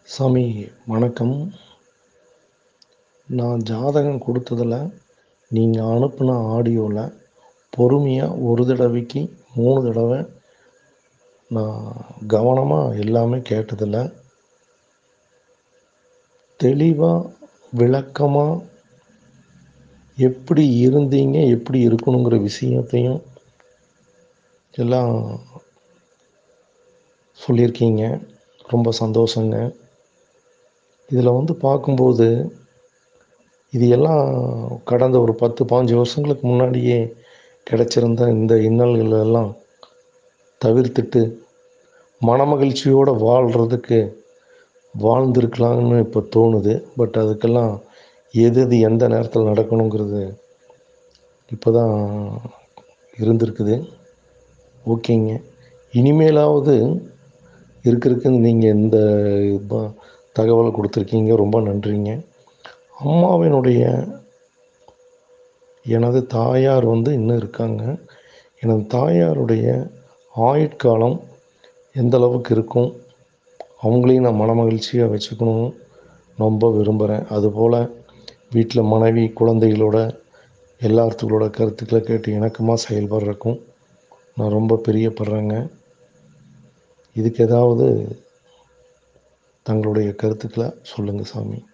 சாமி வணக்கம் நான் ஜாதகம் கொடுத்ததில் நீங்கள் அனுப்பின ஆடியோவில் பொறுமையாக ஒரு தடவைக்கு மூணு தடவை நான் கவனமாக எல்லாமே கேட்டதில் தெளிவாக விளக்கமாக எப்படி இருந்தீங்க எப்படி இருக்கணுங்கிற விஷயத்தையும் எல்லாம் சொல்லியிருக்கீங்க ரொம்ப சந்தோஷங்க இதில் வந்து பார்க்கும்போது இது எல்லாம் கடந்த ஒரு பத்து பாஞ்சு வருஷங்களுக்கு முன்னாடியே கிடச்சிருந்த இந்த இன்னல்கள் எல்லாம் தவிர்த்துட்டு மனமகிழ்ச்சியோடு வாழ்கிறதுக்கு வாழ்ந்திருக்கலாம்னு இப்போ தோணுது பட் அதுக்கெல்லாம் எது எது எந்த நேரத்தில் நடக்கணுங்கிறது இப்போ தான் இருந்திருக்குது ஓகேங்க இனிமேலாவது இருக்கிறதுக்கு நீங்கள் இந்த ப- தகவலை கொடுத்துருக்கீங்க ரொம்ப நன்றிங்க அம்மாவினுடைய எனது தாயார் வந்து இன்னும் இருக்காங்க எனது தாயாருடைய ஆயுட்காலம் எந்த அளவுக்கு இருக்கும் அவங்களையும் நான் மனமகிழ்ச்சியாக வச்சுக்கணும் ரொம்ப விரும்புகிறேன் அதுபோல் வீட்டில் மனைவி குழந்தைகளோட எல்லாத்துகளோட கருத்துக்களை கேட்டு இணக்கமாக செயல்படுறக்கும் நான் ரொம்ப பிரியப்படுறேங்க இதுக்கு ஏதாவது தங்களுடைய கருத்துக்களை சொல்லுங்கள் சாமி